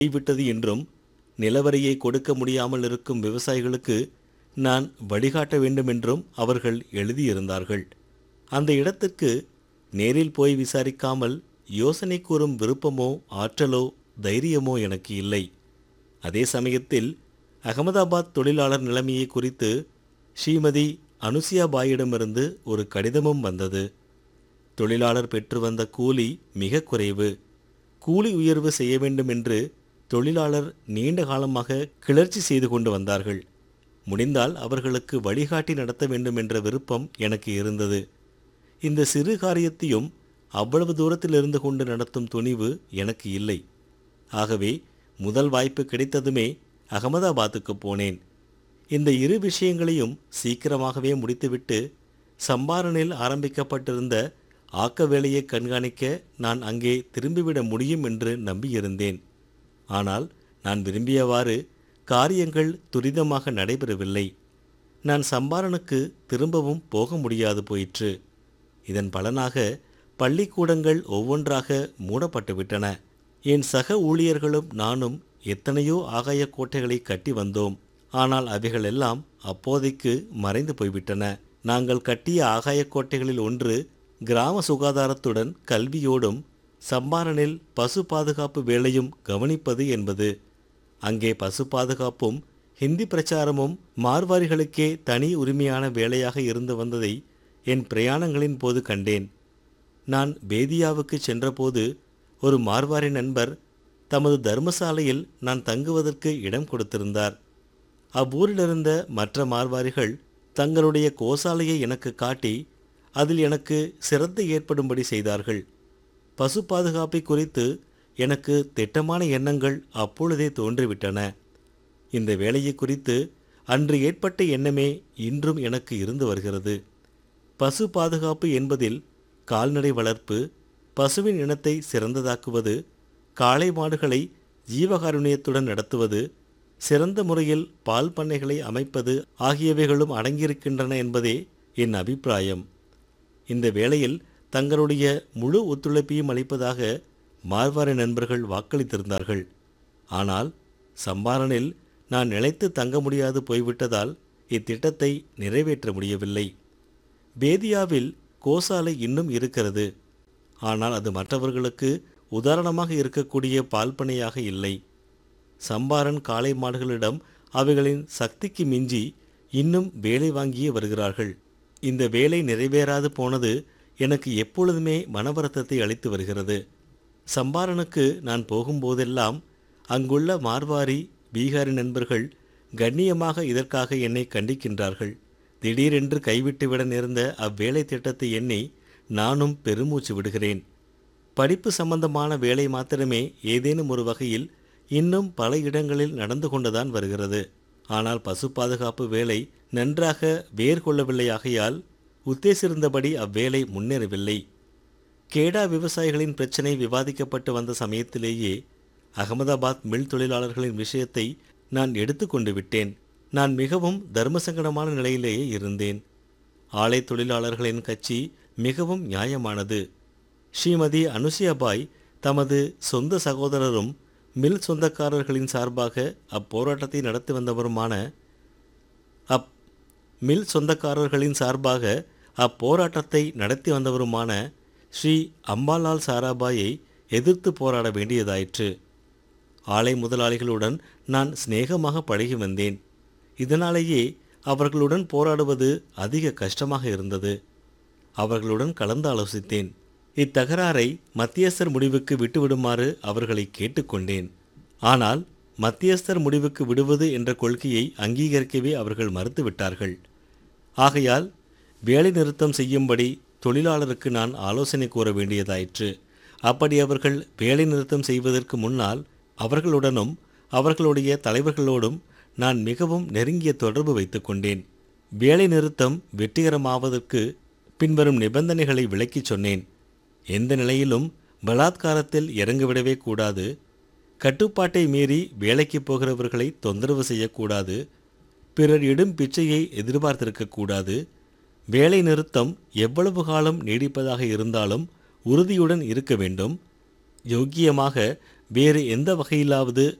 கைவிட்டது என்றும் நிலவரியை கொடுக்க முடியாமல் இருக்கும் விவசாயிகளுக்கு நான் வழிகாட்ட வேண்டும் என்றும் அவர்கள் எழுதியிருந்தார்கள் அந்த இடத்துக்கு நேரில் போய் விசாரிக்காமல் யோசனை கூறும் விருப்பமோ ஆற்றலோ தைரியமோ எனக்கு இல்லை அதே சமயத்தில் அகமதாபாத் தொழிலாளர் நிலைமையை குறித்து ஸ்ரீமதி அனுசியாபாயிடமிருந்து ஒரு கடிதமும் வந்தது தொழிலாளர் பெற்று வந்த கூலி மிக குறைவு கூலி உயர்வு செய்ய வேண்டும் என்று தொழிலாளர் நீண்ட காலமாக கிளர்ச்சி செய்து கொண்டு வந்தார்கள் முடிந்தால் அவர்களுக்கு வழிகாட்டி நடத்த வேண்டும் என்ற விருப்பம் எனக்கு இருந்தது இந்த சிறு காரியத்தையும் அவ்வளவு தூரத்தில் இருந்து கொண்டு நடத்தும் துணிவு எனக்கு இல்லை ஆகவே முதல் வாய்ப்பு கிடைத்ததுமே அகமதாபாத்துக்கு போனேன் இந்த இரு விஷயங்களையும் சீக்கிரமாகவே முடித்துவிட்டு சம்பாரனில் ஆரம்பிக்கப்பட்டிருந்த ஆக்க வேலையை கண்காணிக்க நான் அங்கே திரும்பிவிட முடியும் என்று நம்பியிருந்தேன் ஆனால் நான் விரும்பியவாறு காரியங்கள் துரிதமாக நடைபெறவில்லை நான் சம்பாரனுக்கு திரும்பவும் போக முடியாது போயிற்று இதன் பலனாக பள்ளிக்கூடங்கள் ஒவ்வொன்றாக மூடப்பட்டுவிட்டன என் சக ஊழியர்களும் நானும் எத்தனையோ ஆகாய கோட்டைகளை கட்டி வந்தோம் ஆனால் அவைகளெல்லாம் அப்போதைக்கு மறைந்து போய்விட்டன நாங்கள் கட்டிய ஆகாய கோட்டைகளில் ஒன்று கிராம சுகாதாரத்துடன் கல்வியோடும் சம்பாரனில் பசு பாதுகாப்பு வேலையும் கவனிப்பது என்பது அங்கே பசு பாதுகாப்பும் ஹிந்தி பிரச்சாரமும் மார்வாரிகளுக்கே தனி உரிமையான வேலையாக இருந்து வந்ததை என் பிரயாணங்களின் போது கண்டேன் நான் பேதியாவுக்கு சென்றபோது ஒரு மார்வாரி நண்பர் தமது தர்மசாலையில் நான் தங்குவதற்கு இடம் கொடுத்திருந்தார் அவ்வூரிலிருந்த மற்ற மார்வாரிகள் தங்களுடைய கோசாலையை எனக்கு காட்டி அதில் எனக்கு சிரத்தை ஏற்படும்படி செய்தார்கள் பசு பாதுகாப்பை குறித்து எனக்கு திட்டமான எண்ணங்கள் அப்பொழுதே தோன்றிவிட்டன இந்த வேலையை குறித்து அன்று ஏற்பட்ட எண்ணமே இன்றும் எனக்கு இருந்து வருகிறது பசு பாதுகாப்பு என்பதில் கால்நடை வளர்ப்பு பசுவின் இனத்தை சிறந்ததாக்குவது காளை மாடுகளை ஜீவகாருண்யத்துடன் நடத்துவது சிறந்த முறையில் பால் பண்ணைகளை அமைப்பது ஆகியவைகளும் அடங்கியிருக்கின்றன என்பதே என் அபிப்பிராயம் இந்த வேளையில் தங்களுடைய முழு ஒத்துழைப்பையும் அளிப்பதாக மார்வாரி நண்பர்கள் வாக்களித்திருந்தார்கள் ஆனால் சம்பாரனில் நான் நிலைத்து தங்க முடியாது போய்விட்டதால் இத்திட்டத்தை நிறைவேற்ற முடியவில்லை பேதியாவில் கோசாலை இன்னும் இருக்கிறது ஆனால் அது மற்றவர்களுக்கு உதாரணமாக இருக்கக்கூடிய பால்பனையாக இல்லை சம்பாரன் காளை மாடுகளிடம் அவைகளின் சக்திக்கு மிஞ்சி இன்னும் வேலை வாங்கியே வருகிறார்கள் இந்த வேலை நிறைவேறாது போனது எனக்கு எப்பொழுதுமே மனவருத்தத்தை அளித்து வருகிறது சம்பாரனுக்கு நான் போகும்போதெல்லாம் அங்குள்ள மார்வாரி பீகாரி நண்பர்கள் கண்ணியமாக இதற்காக என்னை கண்டிக்கின்றார்கள் திடீரென்று கைவிட்டுவிட நேர்ந்த அவ்வேலை திட்டத்தை எண்ணி நானும் பெருமூச்சு விடுகிறேன் படிப்பு சம்பந்தமான வேலை மாத்திரமே ஏதேனும் ஒரு வகையில் இன்னும் பல இடங்களில் நடந்து கொண்டுதான் வருகிறது ஆனால் பசு பாதுகாப்பு வேலை நன்றாக வேர் கொள்ளவில்லையாகையால் உத்தேசிருந்தபடி அவ்வேலை முன்னேறவில்லை கேடா விவசாயிகளின் பிரச்சினை விவாதிக்கப்பட்டு வந்த சமயத்திலேயே அகமதாபாத் மில் தொழிலாளர்களின் விஷயத்தை நான் எடுத்துக்கொண்டு விட்டேன் நான் மிகவும் தர்மசங்கடமான நிலையிலேயே இருந்தேன் ஆலை தொழிலாளர்களின் கட்சி மிகவும் நியாயமானது ஸ்ரீமதி அனுசியாபாய் தமது சொந்த சகோதரரும் மில் சொந்தக்காரர்களின் சார்பாக அப்போராட்டத்தை நடத்தி வந்தவருமான அப் மில் சொந்தக்காரர்களின் சார்பாக அப்போராட்டத்தை நடத்தி வந்தவருமான ஸ்ரீ அம்பாலால் சாராபாயை எதிர்த்து போராட வேண்டியதாயிற்று ஆலை முதலாளிகளுடன் நான் சிநேகமாக பழகி வந்தேன் இதனாலேயே அவர்களுடன் போராடுவது அதிக கஷ்டமாக இருந்தது அவர்களுடன் கலந்து ஆலோசித்தேன் இத்தகராறை மத்தியஸ்தர் முடிவுக்கு விட்டுவிடுமாறு அவர்களை கேட்டுக்கொண்டேன் ஆனால் மத்தியஸ்தர் முடிவுக்கு விடுவது என்ற கொள்கையை அங்கீகரிக்கவே அவர்கள் மறுத்துவிட்டார்கள் ஆகையால் வேலை நிறுத்தம் செய்யும்படி தொழிலாளருக்கு நான் ஆலோசனை கூற வேண்டியதாயிற்று அப்படி அவர்கள் வேலை நிறுத்தம் செய்வதற்கு முன்னால் அவர்களுடனும் அவர்களுடைய தலைவர்களோடும் நான் மிகவும் நெருங்கிய தொடர்பு வைத்துக் கொண்டேன் வேலை நிறுத்தம் வெற்றிகரமாவதற்கு பின்வரும் நிபந்தனைகளை விளக்கிச் சொன்னேன் எந்த நிலையிலும் பலாத்காரத்தில் இறங்கிவிடவே கூடாது கட்டுப்பாட்டை மீறி வேலைக்கு போகிறவர்களை தொந்தரவு செய்யக்கூடாது பிறர் இடும் பிச்சையை எதிர்பார்த்திருக்கக்கூடாது வேலை நிறுத்தம் எவ்வளவு காலம் நீடிப்பதாக இருந்தாலும் உறுதியுடன் இருக்க வேண்டும் யோக்கியமாக வேறு எந்த வகையிலாவது